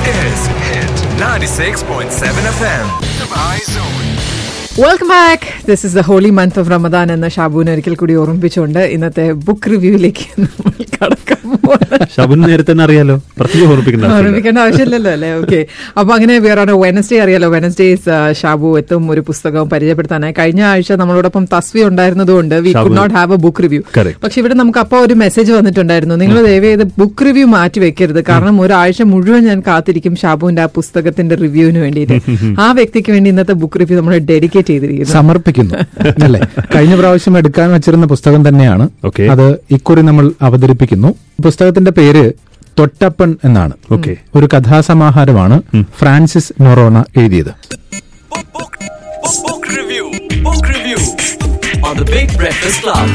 is Hit 96.7 FM. Dubai Zone. Welcome back this is the holy month of Ramadan എന്ന ഷാബുവിനെ ഒരിക്കൽ കൂടി ഓർമ്മിപ്പിച്ചുകൊണ്ട് ഇന്നത്തെ ബുക്ക് റിവ്യൂവിലേക്ക് നമ്മൾ കടക്കാൻ പോകുന്നത് ശബുൻ നേരത്തെ തന്നെ അറിയാലോ പ്രത്യേകം ഓർമ്മിപ്പിക്കേണ്ട ആവശ്യമില്ല. ഓർമ്മിക്കേണ്ട ആവശ്യമില്ലല്ലോ അല്ലേ ഓക്കെ അപ്പൊ അങ്ങനെ വേറെ വെനസ്ഡേ അറിയാലോ വെനസ്ഡേസ് ഷാബു എത്തും ഒരു പുസ്തകവും പരിചയപ്പെടുത്താനായി കഴിഞ്ഞ ആഴ്ച നമ്മളോടൊപ്പം തസ്വി ഉണ്ടായിരുന്നതുകൊണ്ട് V Shabu. Could not have a book review Correct. പക്ഷെ ഇവിടെ നമുക്ക് അപ്പോൾ ഒരു മെസ്സേജ് വന്നിട്ടുണ്ടായിരുന്നു നിങ്ങൾ ദയവ് ചെയ്ത് ബുക്ക് റിവ്യൂ മാറ്റി വെക്കരുത് കാരണം ഒരാഴ്ച മുഴുവൻ ഞാൻ കാത്തിരിക്കും ഷാബുവിന്റെ ആ പുസ്തകത്തിന്റെ റിവ്യൂവിന് വേണ്ടിയിട്ട് ആ വ്യക്തിക്ക് വേണ്ടി ഇന്നത്തെ ബുക്ക് റിവ്യൂ നമ്മൾ ഡെഡിക്കേറ്റ് ചെയ്തിരിക്കുന്നു സമർപ്പിക്കുന്നു അല്ലേ കഴിഞ്ഞ പ്രാവശ്യം എടുക്കാൻ വെച്ചിരുന്ന പുസ്തകം തന്നെയാണ് Okay. അത് ഇക്കുറി നമ്മൾ അവതരിപ്പിക്കുന്നു പുസ്തകത്തിന്റെ പേര് തൊട്ടപ്പൻ എന്നാണ് Okay. ഒരു കഥാസമാഹാരമാണ് ഫ്രാൻസിസ് നൊറോണ എഴുതിയത് Book, book, book, book review. Book review on the Big Breakfast Club.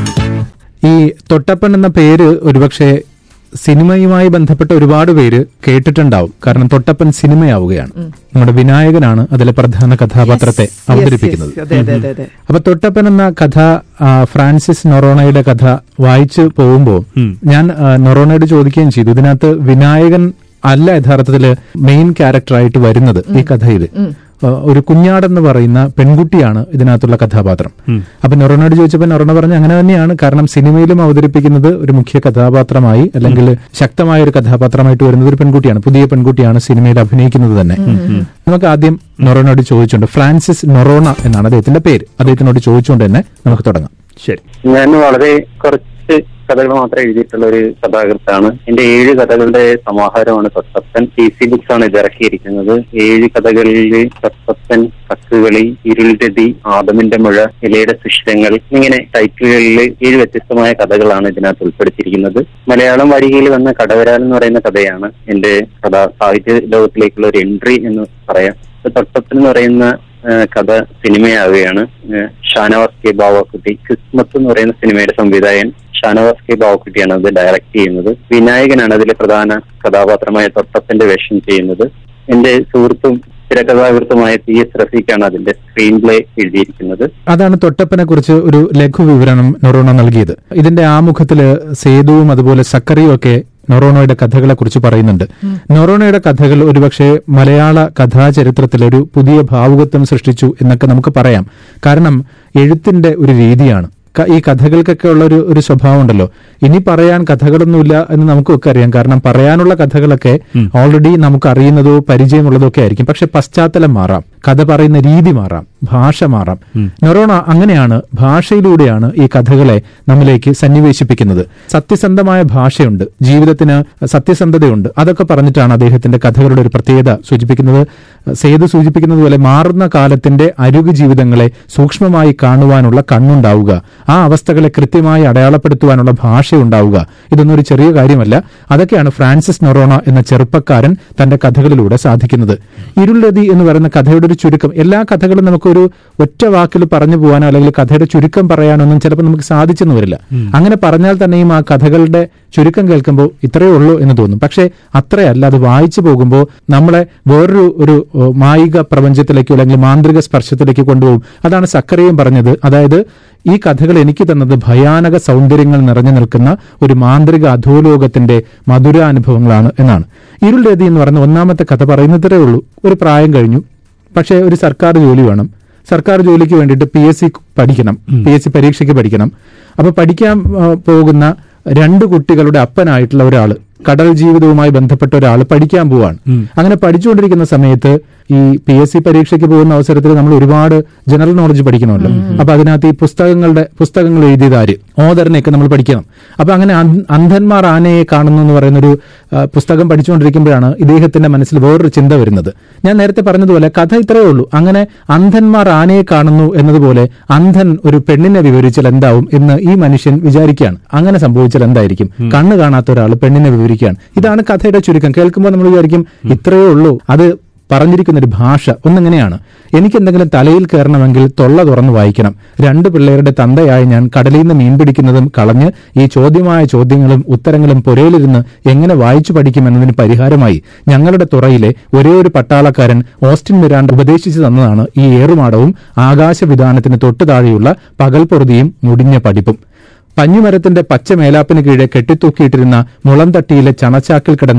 ഈ തൊട്ടപ്പൻ എന്ന പേര് ഒരുപക്ഷെ സിനിമയുമായി ബന്ധപ്പെട്ട ഒരുപാട് പേര് കേട്ടിട്ടുണ്ടാവും കാരണം തൊട്ടപ്പൻ സിനിമയാവുകയാണ് നമ്മുടെ വിനായകനാണ് അതിലെ പ്രധാന കഥാപാത്രത്തെ Yes, yes, അവതരിപ്പിക്കുന്നത് yes. അതെ അതെ അതെ അതെ അപ്പൊ തൊട്ടപ്പൻ എന്ന കഥ ആ, ഫ്രാൻസിസ് നൊറോണയുടെ കഥ വായിച്ചു പോകുമ്പോൾ ഞാൻ ആ, നൊറോണയോട് ചോദിക്കുകയും ചെയ്തു ഇതിനകത്ത് വിനായകൻ അല്ല യഥാർത്ഥത്തില് മെയിൻ ക്യാരക്ടറായിട്ട് വരുന്നത് ഈ കഥയിൽ ആ, ഒരു കുഞ്ഞാടെന്ന് പറയുന്ന പെൺകുട്ടിയാണ് ഇതിനകത്തുള്ള കഥാപാത്രം അപ്പൊ നൊറോണയോട് ചോദിച്ചപ്പോൾ നൊറോണ പറഞ്ഞു അങ്ങനെ തന്നെയാണ് കാരണം സിനിമയിലും അവതരിപ്പിക്കുന്നത് ഒരു മുഖ്യ കഥാപാത്രമായി അല്ലെങ്കിൽ ശക്തമായ ഒരു കഥാപാത്രമായിട്ട് വരുന്നത് ഒരു പെൺകുട്ടിയാണ് പുതിയ പെൺകുട്ടിയാണ് സിനിമയിൽ അഭിനയിക്കുന്നത് തന്നെ നമുക്ക് ആദ്യം നൊറോണയോട് ചോദിച്ചുകൊണ്ട് ഫ്രാൻസിസ് നൊറോണ എന്നാണ് അദ്ദേഹത്തിന്റെ പേര് അദ്ദേഹത്തിനോട് ചോദിച്ചുകൊണ്ട് തന്നെ നമുക്ക് തുടങ്ങാം ശരി ഞാൻ വളരെ കുറച്ച് കഥകൾ മാത്രം എഴുതിയിട്ടുള്ള ഒരു കഥാകൃത്താണ് എന്റെ ഏഴ് കഥകളുടെ സമാഹാരമാണ് തൊട്ടപ്പൻ ടി സി ബുക്സ് ആണ് ഇത് ഇറക്കിയിരിക്കുന്നത് ഏഴ് കഥകളിൽ തൊട്ടപ്പൻ കക്കുകളി ഇരുൾരതി ആദമിന്റെ മുഴ ഇലയുടെ സുഷിരങ്ങൾ ഇങ്ങനെ ടൈറ്റിലുകളിൽ ഏഴ് വ്യത്യസ്തമായ കഥകളാണ് ഇതിനകത്ത് ഉൾപ്പെടുത്തിയിരിക്കുന്നത് മലയാളം വരികയിൽ വന്ന കടവരാൽ എന്ന് പറയുന്ന കഥയാണ് എന്റെ കഥ സാഹിത്യ ലോകത്തിലേക്കുള്ള ഒരു എൻട്രി എന്ന് പറയാം തൊട്ടപ്പൻ എന്ന് പറയുന്ന ആ, കഥ സിനിമയാവുകയാണ് ആ, ഷാനവാസ് കെ ബാവക്കുട്ടി ക്രിസ്മസ് എന്ന് പറയുന്ന സിനിമയുടെ സംവിധായകൻ ഷാനവാസ് കെ ബാവക്കുട്ടിയാണ് അത് ഡയറക്ട് ചെയ്യുന്നത് വിനായകനാണ് അതിലെ പ്രധാന കഥാപാത്രമായ തൊട്ടപ്പന്റെ വേഷം ചെയ്യുന്നത് എന്റെ സുഹൃത്തും തിരക്കഥാകൃത്തുമായ പി എസ് റഫീഖാണ് അതിന്റെ സ്ക്രീൻ പ്ലേ എഴുതിയിരിക്കുന്നത് അതാണ് തൊട്ടപ്പനെ കുറിച്ച് ഒരു ലഘു വിവരണം നൊറോണ നൽകിയത് ഇതിന്റെ ആമുഖത്തില് സേതുവും അതുപോലെ സക്കറിയും ഒക്കെ നൊറോണയുടെ കഥകളെ കുറിച്ച് പറയുന്നുണ്ട് നൊറോണയുടെ കഥകൾ ഒരുപക്ഷെ മലയാള കഥാചരിത്രത്തിൽ ഒരു പുതിയ ഭാവുകത്വം സൃഷ്ടിച്ചു എന്നൊക്കെ നമുക്ക് പറയാം കാരണം എഴുത്തിന്റെ ഒരു രീതിയാണ് ക- ഈ കഥകൾക്കൊക്കെ ഉള്ള ഒരു ഒരു സ്വഭാവം ഉണ്ടല്ലോ ഇനി പറയാൻ കഥകളൊന്നുമില്ല എന്ന് നമുക്കൊക്കെ അറിയാം കാരണം പറയാനുള്ള കഥകളൊക്കെ ഓൾറെഡി നമുക്ക് അറിയുന്നതോ പരിചയമുള്ളതോ ഒക്കെ ആയിരിക്കും പക്ഷെ പശ്ചാത്തലം മാറാം കഥ പറയുന്ന രീതി മാറാം ഭാഷ മാറാം നൊറോണ അങ്ങനെയാണ് ഭാഷയിലൂടെയാണ് ഈ കഥകളെ നമ്മിലേക്ക് സന്നിവേശിപ്പിക്കുന്നത് സത്യസന്ധമായ ഭാഷയുണ്ട് ജീവിതത്തിന് സത്യസന്ധതയുണ്ട് അതൊക്കെ പറഞ്ഞിട്ടാണ് അദ്ദേഹത്തിന്റെ കഥകളുടെ ഒരു പ്രത്യേകത സൂചിപ്പിക്കുന്നത് സേതു സൂചിപ്പിക്കുന്നത് പോലെ മാറുന്ന കാലത്തിന്റെ അരുగు ജീവിതങ്ങളെ സൂക്ഷ്മമായി കാണുവാനുള്ള കണ്ണുണ്ടാവുക ആ അവസ്ഥകളെ കൃത്യമായി അടയാളപ്പെടുത്തുവാനുള്ള ഭാഷ ഉണ്ടാവുക ഇതൊന്നും ഒരു ചെറിയ കാര്യമല്ല അതൊക്കെയാണ് ഫ്രാൻസിസ് നൊറോണ എന്ന ചെറുപ്പക്കാരൻ തന്റെ കഥകളിലൂടെ സാധിക്കുന്നത് ഇരുൾരതി എന്ന് പറയുന്ന കഥയുടെ ഒരു ചുരുക്കം എല്ലാ കഥകളും നമുക്കൊരു ഒറ്റ വാക്കിൽ പറഞ്ഞു പോകാനോ അല്ലെങ്കിൽ കഥയുടെ ചുരുക്കം പറയാനൊന്നും ചിലപ്പോൾ നമുക്ക് സാധിച്ചെന്ന് വരില്ല അങ്ങനെ പറഞ്ഞാൽ തന്നെയും ആ കഥകളുടെ ചുരുക്കം കേൾക്കുമ്പോൾ ഇത്രയേ ഉള്ളൂ എന്ന് തോന്നും പക്ഷേ അത്രയല്ല അത് വായിച്ചു പോകുമ്പോൾ നമ്മളെ വേറൊരു ഒരു ഏഹ്, മായിക പ്രപഞ്ചത്തിലേക്കോ അല്ലെങ്കിൽ മാന്ത്രിക സ്പർശത്തിലേക്ക് കൊണ്ടുപോകും അതാണ് സക്കറിയും പറഞ്ഞത് അതായത് ഈ കഥകൾ എനിക്ക് തന്നത് ഭയാനക സൗന്ദര്യങ്ങൾ നിറഞ്ഞു നിൽക്കുന്ന ഒരു മാന്ത്രിക അധോലോകത്തിന്റെ മധുരാനുഭവങ്ങളാണ് എന്നാണ് ഇരുൾരതി എന്ന് പറയുന്ന ഒന്നാമത്തെ കഥ പറയുന്നതേ ഉള്ളൂ ഒരു പ്രായം കഴിഞ്ഞു പക്ഷേ ഒരു സർക്കാർ ജോലി വേണം സർക്കാർ ജോലിക്ക് വേണ്ടിയിട്ട് പി എസ് സി പഠിക്കണം പി എസ് സി പരീക്ഷയ്ക്ക് പഠിക്കണം അപ്പൊ പഠിക്കാൻ ആ, പോകുന്ന രണ്ട് കുട്ടികളുടെ അപ്പനായിട്ടുള്ള ഒരാള് കടൽ ജീവിതവുമായി ബന്ധപ്പെട്ട ഒരാൾ പഠിക്കാൻ പോവാണ് അങ്ങനെ പഠിച്ചുകൊണ്ടിരിക്കുന്ന സമയത്ത് ഈ പി എസ് സി പരീക്ഷയ്ക്ക് പോകുന്ന അവസരത്തിൽ നമ്മൾ ഒരുപാട് ജനറൽ നോളജ് പഠിക്കണമല്ലോ അപ്പൊ അതിനകത്ത് ഈ പുസ്തകങ്ങളുടെ പുസ്തകങ്ങൾ എഴുതിയതാര് ഓദറിനെയൊക്കെ നമ്മൾ പഠിക്കണം അപ്പൊ അങ്ങനെ അന്ധ- അന്ധന്മാർ ആനയെ കാണുന്നു എന്ന് പറയുന്ന ഒരു ആ, പുസ്തകം പഠിച്ചുകൊണ്ടിരിക്കുമ്പോഴാണ് ഇദ്ദേഹത്തിന്റെ മനസ്സിൽ വേറൊരു ചിന്ത വരുന്നത് ഞാൻ നേരത്തെ പറഞ്ഞതുപോലെ കഥ ഇത്രയേ ഉള്ളൂ അങ്ങനെ അന്ധന്മാർ ആനയെ കാണുന്നു എന്നതുപോലെ അന്ധൻ ഒരു പെണ്ണിനെ വിവരിച്ചാൽ എന്താവും എന്ന് ഈ മനുഷ്യൻ വിചാരിക്കുകയാണ് അങ്ങനെ സംഭവിച്ചാൽ എന്തായിരിക്കും കണ്ണ് കാണാത്ത ഒരാൾ പെണ്ണിനെ വിവരിക്കുകയാണ് ഇതാണ് കഥയുടെ ചുരുക്കം കേൾക്കുമ്പോൾ നമ്മൾ വിചാരിക്കും ഇത്രയേ ഉള്ളൂ അത് പറഞ്ഞിരിക്കുന്ന ഒരു ഭാഷ ഒന്നിങ്ങനെയാണ് എനിക്ക് എന്തെങ്കിലും തലയിൽ കയറണമെങ്കിൽ തൊള്ള തുറന്ന് വായിക്കണം രണ്ട് പിള്ളേരുടെ തന്തയായി ഞാൻ കടലിൽ നിന്ന് മീൻ പിടിക്കുന്നതും കളഞ്ഞ് ഈ ചോദ്യമായ ചോദ്യങ്ങളും ഉത്തരങ്ങളും പുരയിലിരുന്ന് എങ്ങനെ വായിച്ചു പഠിക്കുമെന്നതിന് പരിഹാരമായി ഞങ്ങളുടെ തുറയിലെ ഒരേ ഒരു പട്ടാളക്കാരൻ ഓസ്റ്റിൻ മിരാണ്ട് ഉപദേശിച്ചു തന്നതാണ് ഈ ഏറുമാടവും ആകാശവിധാനത്തിന് തൊട്ടു താഴെയുള്ള പകൽപ്പൊറുതിയും മുടിഞ്ഞ പഠിപ്പും പഞ്ഞുമരത്തിന്റെ പച്ച മേലാപ്പിന് കീഴെ കെട്ടിത്തൂക്കിയിട്ടിരുന്ന മുളംതട്ടിയിലെ ചണച്ചാക്കിൽ കിടന്ന്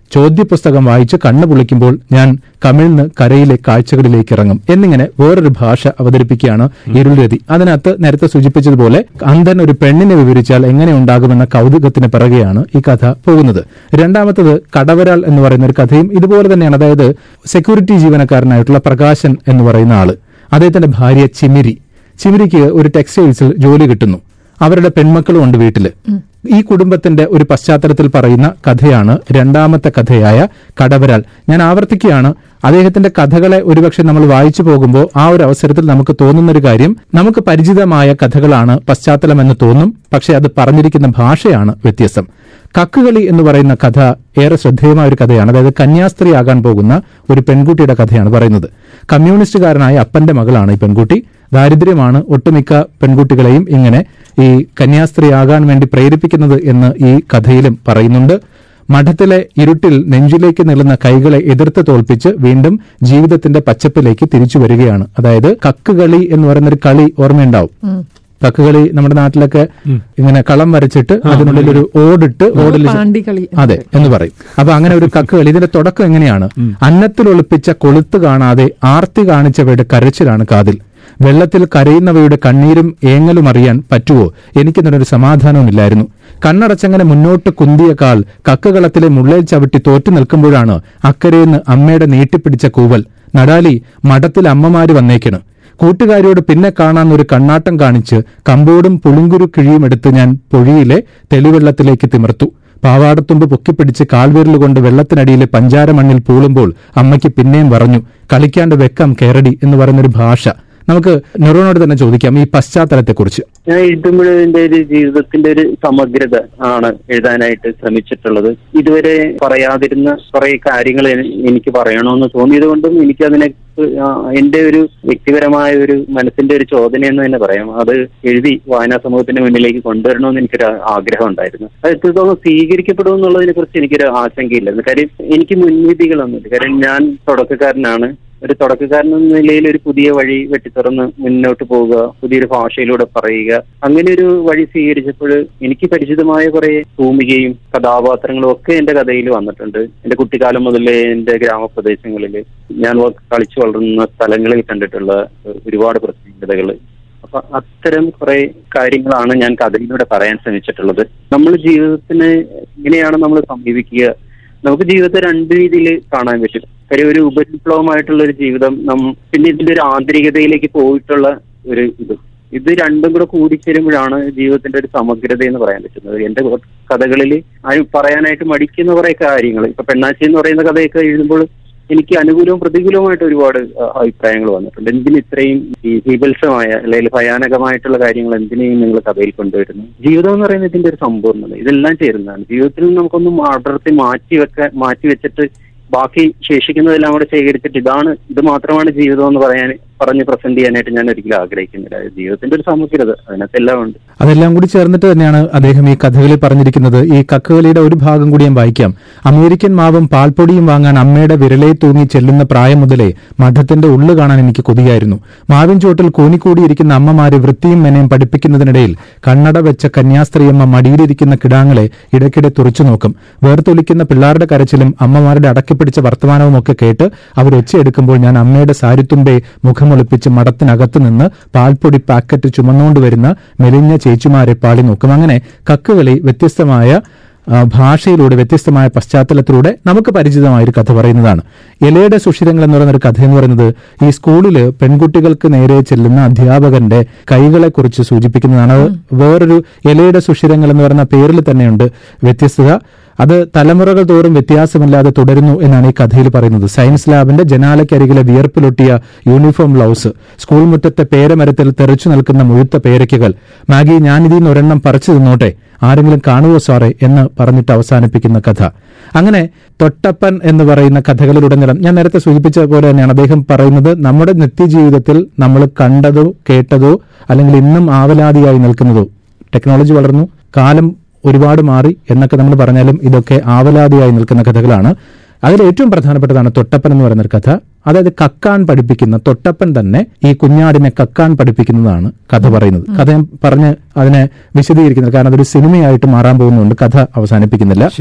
ചോദ്യപുസ്തകം വായിച്ച് കണ്ണു പൊളിക്കുമ്പോൾ ഞാൻ കമിഴ്ന്ന് കരയിലെ കാഴ്ചകളിലേക്ക് ഇറങ്ങും എന്നിങ്ങനെ വേറൊരു ഭാഷ അവതരിപ്പിക്കുകയാണ് ഇരുൾരതി അതിനകത്ത് നേരത്തെ സൂചിപ്പിച്ചതുപോലെ അന്ധൻ ഒരു പെണ്ണിനെ വിവരിച്ചാൽ എങ്ങനെ ഉണ്ടാകുമെന്ന കൗതുകത്തിന് പിറകെയാണ് ഈ കഥ പോകുന്നത് രണ്ടാമത്തത് കടവരാൾ എന്ന് പറയുന്ന ഒരു കഥയും ഇതുപോലെ തന്നെയാണ് അതായത് സെക്യൂരിറ്റി ജീവനക്കാരനായിട്ടുള്ള പ്രകാശൻ എന്ന് പറയുന്ന ആള് അദ്ദേഹത്തിന്റെ ഭാര്യ ചിമിരി ചിമിരിക്ക് ഒരു ടെക്സ്റ്റൈൽസിൽ ജോലി കിട്ടുന്നു അവരുടെ പെൺമക്കളും ഉണ്ട് വീട്ടില് ഈ കുടുംബത്തിന്റെ ഒരു പശ്ചാത്തലത്തിൽ പറയുന്ന കഥയാണ് രണ്ടാമത്തെ കഥയായ കടവരാൽ ഞാൻ ആവർത്തിക്കുകയാണ് അദ്ദേഹത്തിന്റെ കഥകളെ ഒരുപക്ഷെ നമ്മൾ വായിച്ചു പോകുമ്പോൾ ആ ഒരു അവസരത്തിൽ നമുക്ക് തോന്നുന്ന ഒരു കാര്യം നമുക്ക് പരിചിതമായ കഥകളാണ് പശ്ചാത്തലമെന്ന് തോന്നും പക്ഷെ അത് പറഞ്ഞിരിക്കുന്ന ഭാഷയാണ് വ്യത്യസ്തം കക്കുകളി എന്ന് പറയുന്ന കഥ ഏറെ ശ്രദ്ധേയമായ ഒരു കഥയാണ് അതായത് കന്യാസ്ത്രീയാകാൻ പോകുന്ന ഒരു പെൺകുട്ടിയുടെ കഥയാണ് പറയുന്നത് കമ്മ്യൂണിസ്റ്റുകാരനായ അപ്പന്റെ മകളാണ് ഈ പെൺകുട്ടി ദാരിദ്ര്യമാണ് ഒട്ടുമിക്ക പെൺകുട്ടികളെയും ഇങ്ങനെ ഈ കന്യാസ്ത്രീയാകാൻ വേണ്ടി പ്രേരിപ്പിക്കുന്നത് എന്ന് ഈ കഥയിലും പറയുന്നുണ്ട് മഠത്തിലെ ഇരുട്ടിൽ നെഞ്ചിലേക്ക് നിളുന്ന കൈകളെ എതിർത്ത് തോൽപ്പിച്ച് വീണ്ടും ജീവിതത്തിന്റെ പച്ചപ്പിലേക്ക് തിരിച്ചു വരികയാണ് അതായത് കക്കുകളി എന്ന് പറയുന്നൊരു കളി ഓർമ്മയുണ്ടാവും കക്കുകളി നമ്മുടെ നാട്ടിലൊക്കെ ഇങ്ങനെ കളം വരച്ചിട്ട് അതിനുള്ളിൽ ഒരു ഓടിട്ട് ഓടിൽ പാണ്ടികളി അതെ എന്ന് പറയും അപ്പൊ അങ്ങനെ ഒരു കക്കുകളി ഇതിന്റെ തുടക്കം എങ്ങനെയാണ് അന്നത്തിൽ ഒളിപ്പിച്ച കൊളുത്ത് കാണാതെ ആർത്തി കാണിച്ചവയുടെ കരച്ചിലാണ് കാതിൽ വെള്ളത്തിൽ കരയുന്നവയുടെ കണ്ണീരും ഏങ്ങലും അറിയാൻ പറ്റുവോ എനിക്കിതിനൊരു സമാധാനവുമില്ലായിരുന്നു കണ്ണടച്ചങ്ങനെ മുന്നോട്ട് കുന്തിയ കാൽ കക്കുകളത്തിലെ മുള്ളേൽ ചവിട്ടി തോറ്റു നിൽക്കുമ്പോഴാണ് അക്കരയെന്ന് അമ്മയുടെ നീട്ടിപ്പിടിച്ച കൂവൽ നടാലി മഠത്തിൽ അമ്മമാര് വന്നേക്കണ് കൂട്ടുകാരിയോട് പിന്നെ കാണാന്നൊരു കണ്ണാട്ടം കാണിച്ച് കമ്പോടും പുളുങ്കുരു കിഴിയും എടുത്ത് ഞാൻ പൊഴിയിലെ തെളിവെള്ളത്തിലേക്ക് തിമിർത്തു പാവാടത്തുമ്പ് പൊക്കിപ്പിടിച്ച് കാൽവിരൽ കൊണ്ട് വെള്ളത്തിനടിയിലെ പഞ്ചാര മണ്ണിൽ പൂളുമ്പോൾ അമ്മയ്ക്ക് പിന്നെയും പറഞ്ഞു കളിക്കാണ്ട് വെക്കം കേരടി എന്ന് പറയുന്നൊരു ഭാഷ നമുക്ക് നെറോനോട് തന്നെ ചോദിക്കാം ഈ പശ്ചാത്തലത്തെക്കുറിച്ച് ഞാൻ എഴുതുമ്പോൾ എന്റെ ഒരു ജീവിതത്തിന്റെ ഒരു സമഗ്രത ആണ് എഴുതാനായിട്ട് ശ്രമിച്ചിട്ടുള്ളത് ഇതുവരെ പറയാതിരുന്ന കുറെ കാര്യങ്ങൾ എനി- എനിക്ക് പറയണമെന്ന് തോന്നിയത് കൊണ്ടും എനിക്കതിനെ ആ, എന്റെ ഒരു വ്യക്തിപരമായ ഒരു മനസ്സിന്റെ ഒരു ചോദന എന്ന് തന്നെ പറയാം അത് എഴുതി വായനാ സമൂഹത്തിന്റെ മുന്നിലേക്ക് കൊണ്ടുവരണമെന്ന് എനിക്കൊരു ആഗ്രഹം ഉണ്ടായിരുന്നു അത് എത്രത്തോളം സ്വീകരിക്കപ്പെടും എന്നുള്ളതിനെ കുറിച്ച് എനിക്കൊരു ആശങ്കയില്ലായിരുന്നു കാര്യം എനിക്ക് മുൻവിധികളൊന്നുമില്ല കാര്യം ഞാൻ തുടക്കക്കാരനാണ് ഒരു തുടക്കക്കാരൻ എന്ന നിലയിൽ ഒരു പുതിയ വഴി വെട്ടിത്തുറന്ന് മുന്നോട്ട് പോവുക പുതിയൊരു ഭാഷയിലൂടെ പറയുക അങ്ങനെ ഒരു വഴി സ്വീകരിച്ചപ്പോൾ എനിക്ക് പരിചിതമായ കുറെ ഭൂമികയും കഥാപാത്രങ്ങളും ഒക്കെ എന്റെ കഥയിൽ വന്നിട്ടുണ്ട് എന്റെ കുട്ടിക്കാലം മുതലേ എന്റെ ഗ്രാമപ്രദേശങ്ങളിൽ ഞാൻ വ- കളിച്ചു വളർന്ന സ്ഥലങ്ങളിൽ കണ്ടിട്ടുള്ള ഒരുപാട് പ്രത്യേകതകൾ അപ്പൊ അത്തരം കുറെ കാര്യങ്ങളാണ് ഞാൻ കഥയിലൂടെ പറയാൻ ശ്രമിച്ചിട്ടുള്ളത് നമ്മൾ ജീവിതത്തിന് എങ്ങനെയാണ് നമ്മൾ സമീപിക്കുക നമുക്ക് ജീവിതത്തെ രണ്ട് രീതിയിൽ കാണാൻ പറ്റും കാര്യം ഒരു ഉപരിപ്ലവമായിട്ടുള്ള ഒരു ജീവിതം നം പിന്നെ ഇതിന്റെ ഒരു ആന്തരികതയിലേക്ക് പോയിട്ടുള്ള ഒരു ഇത് ഇത് രണ്ടും കൂടെ കൂടിച്ചേരുമ്പോഴാണ് ജീവിതത്തിന്റെ ഒരു സമഗ്രത എന്ന് പറയാൻ പറ്റുന്നത് എന്റെ കഥകളിൽ ആരും പറയാനായിട്ട് മടിക്കുന്ന കുറെ കാര്യങ്ങൾ ഇപ്പൊ പെണ്ണാച്ചി എന്ന് പറയുന്ന കഥയൊക്കെ എഴുതുമ്പോൾ എനിക്ക് അനുകൂലവും പ്രതികൂലവുമായിട്ട് ഒരുപാട് അഹ്, അഭിപ്രായങ്ങൾ വന്നിട്ടുണ്ട് എന്തിന് ഇത്രയും ഈ ബീഭത്സമായ അല്ലെങ്കിൽ ഭയാനകമായിട്ടുള്ള കാര്യങ്ങൾ എന്തിനേയും നിങ്ങൾ കഥയിൽ കൊണ്ടുവരുന്നു ജീവിതം എന്ന് പറയുന്നത് ഇതിന്റെ ഒരു സമ്പൂർണ്ണത ഇതെല്ലാം ചേരുന്നതാണ് ജീവിതത്തിൽ നമുക്കൊന്നും അടർത്തി മാറ്റി വെക്കാൻ മാറ്റി വെച്ചിട്ട് ബാക്കി ശേഷിക്കുന്നതെല്ലാം കൂടെ ശേഖരിച്ചിട്ട് ഇതാണ് ഇത് മാത്രമാണ് ജീവിതം എന്ന് പറയാൻ പറഞ്ഞ് പ്രസന്റ് ചെയ്യാനായിട്ട് ഞാൻ ഒരിക്കലും ആഗ്രഹിക്കുന്നില്ല ജീവിതത്തിന്റെ ഒരു സമഗ്രത അതിനകത്ത് എല്ലാം ഉണ്ട് അതെല്ലാം കൂടി ചേർന്നിട്ട് തന്നെയാണ് അദ്ദേഹം ഈ കഥകളിൽ പറഞ്ഞിരിക്കുന്നത് ഈ കക്കുകളിയുടെ ഒരു ഭാഗം കൂടി ഞാൻ വായിക്കാം അമേരിക്കൻ മാവും പാൽപ്പൊടിയും വാങ്ങാൻ അമ്മയുടെ വിരലേ തൂങ്ങി ചെല്ലുന്ന പ്രായം മുതലേ മഠത്തിന്റെ ഉള്ളു കാണാൻ എനിക്ക് കൊതിയായിരുന്നു മാവിൻ ചോട്ടിൽ കൂനിക്കൂടിയിരിക്കുന്ന അമ്മമാരെ വൃത്തിയും മെനയും പഠിപ്പിക്കുന്നതിനിടയിൽ കണ്ണട വെച്ച കന്യാസ്ത്രീയമ്മ മടിയിലിരിക്കുന്ന കിടാങ്ങളെ ഇടയ്ക്കിടെ തുറച്ചു നോക്കും വേർത്തൊലിക്കുന്ന പിള്ളാരുടെ കരച്ചിലും അമ്മമാരുടെ അടക്കിപ്പിടിച്ച വർത്തമാനവും ഒക്കെ കേട്ട് അവർ ഒച്ചയെടുക്കുമ്പോൾ ഞാൻ അമ്മയുടെ സാരിത്തുമ്പെ മുഖമൊളിപ്പിച്ച് മടത്തിനകത്ത് നിന്ന് പാൽപ്പൊടി പാക്കറ്റ് ചുമന്നുകൊണ്ട് വരുന്ന മെലിഞ്ഞ ചേച്ചിമാരെ പാളി നോക്കും അങ്ങനെ കക്കുകളി വ്യത്യസ്തമായ ആ, ഭാഷയിലൂടെ വ്യത്യസ്തമായ പശ്ചാത്തലത്തിലൂടെ നമുക്ക് പരിചിതമായ ഒരു കഥ പറയുന്നതാണ് എലയുടെ സുഷിരങ്ങൾ എന്ന് പറയുന്ന ഒരു കഥ എന്ന് പറയുന്നത് ഈ സ്കൂളിൽ പെൺകുട്ടികൾക്ക് നേരെ ചെല്ലുന്ന അധ്യാപകന്റെ കൈകളെ കുറിച്ച് സൂചിപ്പിക്കുന്നതാണ് അത് വേറൊരു എലയുടെ സുഷിരങ്ങൾ എന്ന് പറയുന്ന പേരിൽ തന്നെയുണ്ട് വ്യത്യസ്തത അത് തലമുറകൾ തോറും വ്യത്യാസമില്ലാതെ തുടരുന്നു എന്നാണ് ഈ കഥയിൽ പറയുന്നത് സയൻസ് ലാബിന്റെ ജനാലയ്ക്കരികിലെ വിയർപ്പിലൊട്ടിയ യൂണിഫോം ബ്ലൗസ് സ്കൂൾ മുറ്റത്തെ പേരമരത്തിൽ തെറിച്ചു നിൽക്കുന്ന മുഴുത്ത പേരയ്ക്കകൾ മാഗി ഞാനിതിന്ന് ഒരെണ്ണം പറിച്ചു തിന്നോട്ടെ ആരെങ്കിലും കാണുവോ സാറേ എന്ന് പറഞ്ഞിട്ട് അവസാനിപ്പിക്കുന്ന കഥ അങ്ങനെ തൊട്ടപ്പൻ എന്ന് പറയുന്ന കഥകളിലുടനീളം ഞാൻ നേരത്തെ സൂചിപ്പിച്ച പോലെ തന്നെയാണ് അദ്ദേഹം പറയുന്നത് നമ്മുടെ നിത്യജീവിതത്തിൽ നമ്മൾ കണ്ടതോ കേട്ടതോ അല്ലെങ്കിൽ ഇന്നും ആവലാതിയായി നിൽക്കുന്നതോ ടെക്നോളജി വളർന്നു കാലം ഒരുപാട് മാറി എന്നൊക്കെ നമ്മൾ പറഞ്ഞാലും ഇതൊക്കെ ആവലാതിയായി നിൽക്കുന്ന കഥകളാണ് അതിൽ ഏറ്റവും പ്രധാനപ്പെട്ടതാണ് തൊട്ടപ്പൻ എന്ന് പറയുന്ന ഒരു കഥ അതായത് കക്കാൻ പഠിപ്പിക്കുന്ന തൊട്ടപ്പൻ തന്നെ ഈ കുഞ്ഞാടിനെ കക്കാൻ പഠിപ്പിക്കുന്നതാണ് കഥ പറയുന്നത് കഥ ഞാൻ പറഞ്ഞ് അതിനെ വിശദീകരിക്കുന്നില്ല കാരണം അതൊരു സിനിമയായിട്ട് മാറാൻ പോകുന്നുണ്ട് കഥ അവസാനിപ്പിക്കുന്നില്ല ശരി.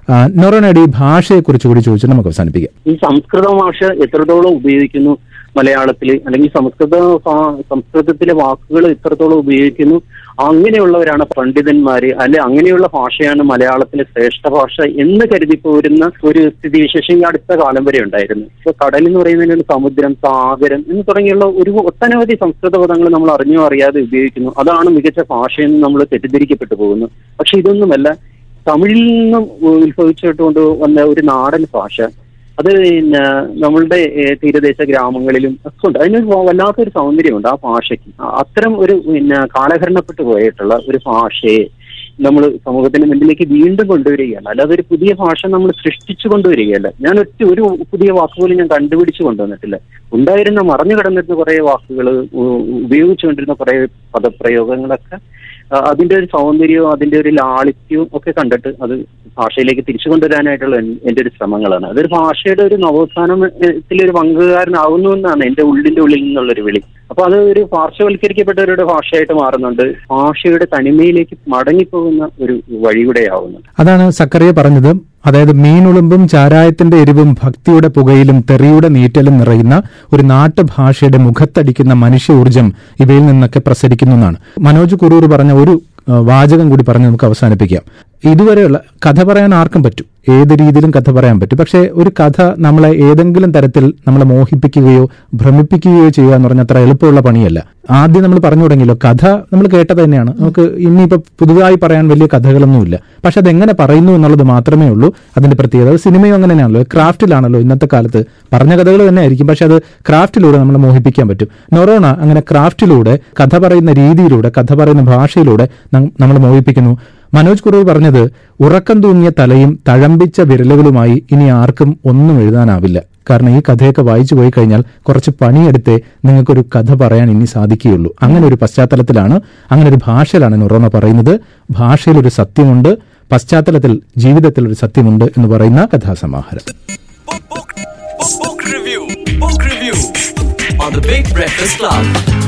ആ, നൊറോണയുടെ ഈ ഭാഷയെക്കുറിച്ച് കൂടി ചോദിച്ചു നമുക്ക് അവസാനിപ്പിക്കാം ഈ സംസ്കൃത ഭാഷ എത്രത്തോളം ഉപയോഗിക്കുന്നു മലയാളത്തിൽ അല്ലെങ്കിൽ സംസ്കൃത ഭാ- സംസ്കൃതത്തിലെ വാക്കുകൾ എത്രത്തോളം ഉപയോഗിക്കുന്നു അങ്ങനെയുള്ളവരാണ് പണ്ഡിതന്മാര് അല്ലെ അങ്ങനെയുള്ള ഭാഷയാണ് മലയാളത്തിലെ ശ്രേഷ്ഠ ഭാഷ എന്ന് കരുതി പോരുന്ന ഒരു സ്ഥിതിവിശേഷം ഈ അടുത്ത കാലം വരെ ഉണ്ടായിരുന്നു ഇപ്പൊ കടൽ എന്ന് പറയുന്നതിന് സമുദ്രം സാഗരം എന്ന് തുടങ്ങിയുള്ള ഒരു ഒട്ടനവധി സംസ്കൃത പദങ്ങൾ നമ്മൾ അറിഞ്ഞോ അറിയാതെ ഉപയോഗിക്കുന്നു അതാണ് മികച്ച ഭാഷയെന്ന് നമ്മൾ തെറ്റിദ്ധരിക്കപ്പെട്ടു പോകുന്നു പക്ഷെ ഇതൊന്നുമല്ല തമിഴിൽ നിന്നും ഉത്ഭവിച്ചിട്ടുകൊണ്ട് വന്ന ഒരു നാടൻ ഭാഷ അത് പിന്നെ നമ്മളുടെ ഏഹ്, തീരദേശ ഗ്രാമങ്ങളിലും ഒക്കെ ഉണ്ട് അതിന് വല്ലാത്തൊരു സൗന്ദര്യമുണ്ട് ആ ഭാഷയ്ക്ക് ആ- അത്തരം ഒരു പിന്നെ കാലഹരണപ്പെട്ടു പോയിട്ടുള്ള ഒരു ഭാഷയെ നമ്മൾ സമൂഹത്തിന്റെ മുന്നിലേക്ക് വീണ്ടും കൊണ്ടുവരികയാണ് അല്ലാതെ ഒരു പുതിയ ഭാഷ നമ്മൾ സൃഷ്ടിച്ചു കൊണ്ടുവരികയല്ല ഞാൻ ഒറ്റ ഒരു പുതിയ വാക്ക് പോലും ഞാൻ കണ്ടുപിടിച്ചു കൊണ്ടുവന്നിട്ടില്ല ഉണ്ടായിരുന്ന മറഞ്ഞു കിടന്നിരുന്ന കുറെ വാക്കുകൾ ഉപയോഗിച്ചുകൊണ്ടിരുന്ന കുറെ പദപ്രയോഗങ്ങളൊക്കെ ആ, അതിന്റെ ഒരു സൗന്ദര്യവും അതിന്റെ ഒരു ലാളിത്യവും ഒക്കെ കണ്ടിട്ട് അത് ഭാഷയിലേക്ക് തിരിച്ചു കൊണ്ടുവരാനായിട്ടുള്ള എൻ- എന്റെ ഒരു ശ്രമങ്ങളാണ് അതൊരു ഭാഷയുടെ ഒരു നവോത്ഥാനത്തിലൊരു പങ്കുകാരനാകുന്നു എന്നാണ് എന്റെ ഉള്ളിന്റെ ഉള്ളിൽ നിന്നുള്ളൊരു വിളി അപ്പൊ അത് ഒരു പാർശ്വവൽക്കരിക്കപ്പെട്ടവരുടെ ഭാഷയായിട്ട് മാറുന്നുണ്ട് ഭാഷയുടെ തനിമയിലേക്ക് മടങ്ങിപ്പോകുന്ന ഒരു വഴിയുടെയാവുന്നുണ്ട് അതാണ് സക്കറിയ പറഞ്ഞത് അതായത് മീനുളുമ്പും ചാരായത്തിന്റെ എരിവും ഭക്തിയുടെ പുകയിലും തെറിയുടെ നീറ്റലും നിറയുന്ന ഒരു നാട്ടുഭാഷയുടെ മുഖത്തടിക്കുന്ന മനുഷ്യ ഊർജം ഇവയിൽ നിന്നൊക്കെ പ്രസരിക്കുന്നു എന്നാണ് മനോജ് കുറൂർ പറഞ്ഞ ഒരു ആ, വാചകം കൂടി പറഞ്ഞ് നമുക്ക് അവസാനിപ്പിക്കാം ഇതുവരെയുള്ള കഥ പറയാൻ ആർക്കും പറ്റും ഏത് രീതിയിലും കഥ പറയാൻ പറ്റും പക്ഷേ ഒരു കഥ നമ്മളെ ഏതെങ്കിലും തരത്തിൽ നമ്മളെ മോഹിപ്പിക്കുകയോ ഭ്രമിപ്പിക്കുകയോ ചെയ്യുക എന്ന് പറഞ്ഞാൽ അത്ര എളുപ്പമുള്ള പണിയല്ല ആദ്യം നമ്മൾ പറഞ്ഞു തുടങ്ങിയല്ലോ കഥ നമ്മൾ കേട്ടത് തന്നെയാണ് നമുക്ക് ഇനിയിപ്പോ പുതുതായി പറയാൻ വലിയ കഥകളൊന്നുമില്ല പക്ഷെ അതെങ്ങനെ പറയുന്നു എന്നുള്ളത് മാത്രമേ ഉള്ളൂ അതിന്റെ പ്രത്യേകത അത് സിനിമയും അങ്ങനെയാണല്ലോ ക്രാഫ്റ്റിലാണല്ലോ ഇന്നത്തെ കാലത്ത് പറഞ്ഞ കഥകൾ തന്നെ ആയിരിക്കും പക്ഷെ അത് ക്രാഫ്റ്റിലൂടെ നമ്മളെ മോഹിപ്പിക്കാൻ പറ്റും നൊറോണ അങ്ങനെ ക്രാഫ്റ്റിലൂടെ കഥ പറയുന്ന രീതിയിലൂടെ കഥ പറയുന്ന ഭാഷയിലൂടെ നമ്മൾ മോഹിപ്പിക്കുന്നു മനോജ് കുറവ് പറഞ്ഞത് ഉറക്കം തൂങ്ങിയ തലയും തഴമ്പിച്ച വിരലുകളുമായി ഇനി ആർക്കും ഒന്നും എഴുതാനാവില്ല കാരണം ഈ കഥയൊക്കെ വായിച്ചു പോയി കഴിഞ്ഞാൽ കുറച്ച് പണിയെടുത്തേ നിങ്ങൾക്കൊരു കഥ പറയാൻ ഇനി സാധിക്കുകയുള്ളൂ അങ്ങനെ ഒരു പശ്ചാത്തലത്തിലാണ് അങ്ങനെ ഒരു ഭാഷയിലാണ് നൊറോണ പറയുന്നത് ഭാഷയിൽ ഒരു സത്യമുണ്ട് പശ്ചാത്തലത്തിൽ ജീവിതത്തിൽ ഒരു സത്യമുണ്ട് എന്ന് പറയുന്ന കഥാസമാഹാരം Book, book, book, book review. Book review on the Big Breakfast Club.